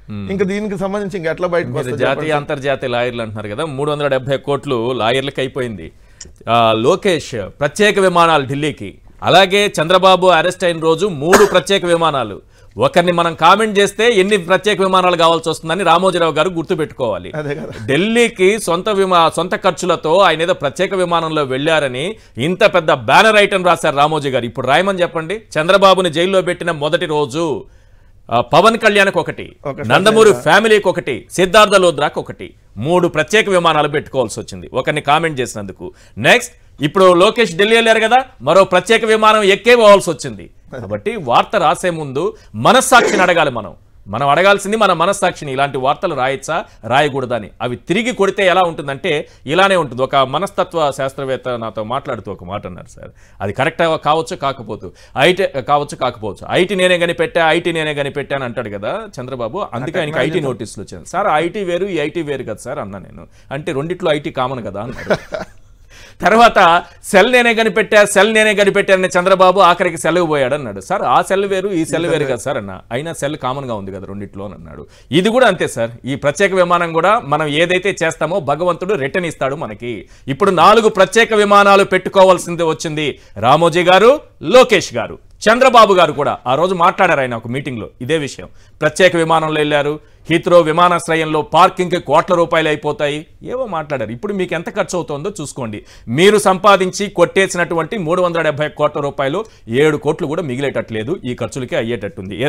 ఇంకా దీనికి సంబంధించి ఇంకా ఎట్లా బయటకు మీరు వస్తుంది జాతీయ అంతర్జాతీయ లాయర్లు అంటున్నారు కదా మూడు వందల డెబ్బై కోట్లు లాయర్లకు అయిపోయింది ఆ, లోకేష్ ప్రత్యేక విమానాలు ఢిల్లీకి అలాగే చంద్రబాబు అరెస్ట్ అయిన రోజు మూడు ప్రత్యేక విమానాలు ఒకరిని మనం కామెంట్ చేస్తే ఎన్ని ప్రత్యేక విమానాలు కావాల్సి వస్తుందని రామోజీరావు గారు గుర్తుపెట్టుకోవాలి అదే కదా ఢిల్లీకి సొంత విమా సొంత ఖర్చులతో ఆయన ఏదో ప్రత్యేక విమానంలో వెళ్ళారని ఇంత పెద్ద బ్యానర్ ఐటమ్ రాశారు రామోజీ గారు ఇప్పుడు రాయమని చెప్పండి చంద్రబాబుని జైల్లో పెట్టిన మొదటి రోజు ఆ, పవన్ కళ్యాణ్కి ఒకటి ఒక నందమూరి ఫ్యామిలీకి ఒకటి సిద్ధార్థ లోద్రాకి ఒకటి మూడు ప్రత్యేక విమానాలు పెట్టుకోవాల్సి వచ్చింది ఒకరిని కామెంట్ చేసినందుకు నెక్స్ట్ ఇప్పుడు లోకేష్ ఢిల్లీ వెళ్ళారు కదా మరో ప్రత్యేక విమానం ఎక్కే పోవాల్సి వచ్చింది కాబట్టి వార్త రాసే ముందు మనస్సాక్షిని అడగాలి మనం మనం అడగాల్సింది మన మనస్సాక్షిని ఇలాంటి వార్తలు రాయొచ్చా రాయకూడదా అని అవి తిరిగి కొడితే ఎలా ఉంటుందంటే ఇలానే ఉంటుంది ఒక మనస్తత్వ శాస్త్రవేత్త నాతో మాట్లాడుతూ ఒక మాట అన్నారు సార్ అది కరెక్ట్ కావచ్చు కాకపోతు ఐటీ కావచ్చు కాకపోవచ్చు ఐటీ నేనే కనిపెట్టా ఐటీ నేనే కనిపెట్టా అని అంటాడు కదా చంద్రబాబు అందుకే ఆయనకి ఐటీ నోటీసులు వచ్చాయి సార్ ఐటీ వేరు ఈ ఐటీ వేరు కదా సార్ అన్నా నేను అంటే రెండిట్లో ఐటీ కామన్ కదా అన్నారు తర్వాత సెల్ నేనే కనిపెట్టా సెల్ నేనే కనిపెట్టానని చంద్రబాబు ఆఖరికి సెలవు పోయాడు అన్నాడు సార్ ఆ సెల్ వేరు ఈ సెల్ వేరు కదా సార్ అన్న అయినా సెల్ కామన్ గా ఉంది కదా రెండిట్లో అని అన్నాడు ఇది కూడా అంతే సార్ ఈ ప్రత్యేక విమానం కూడా మనం ఏదైతే చేస్తామో భగవంతుడు రిటర్న్ ఇస్తాడు మనకి ఇప్పుడు నాలుగు ప్రత్యేక విమానాలు పెట్టుకోవాల్సింది వచ్చింది రామోజీ గారు లోకేష్ గారు చంద్రబాబు గారు కూడా ఆ రోజు మాట్లాడారు ఆయన ఒక మీటింగ్లో ఇదే విషయం ప్రత్యేక విమానంలో వెళ్ళారు హీత్రో విమానాశ్రయంలో పార్కింగ్కి కోట్ల రూపాయలు అయిపోతాయి ఏవో మాట్లాడారు ఇప్పుడు మీకు ఎంత ఖర్చు అవుతుందో చూసుకోండి మీరు సంపాదించి కొట్టేసినటువంటి మూడు వందల డెబ్బై కోట్ల రూపాయలు ఏడు కోట్లు కూడా మిగిలేటట్లేదు ఈ ఖర్చులకే అయ్యేటట్టుంది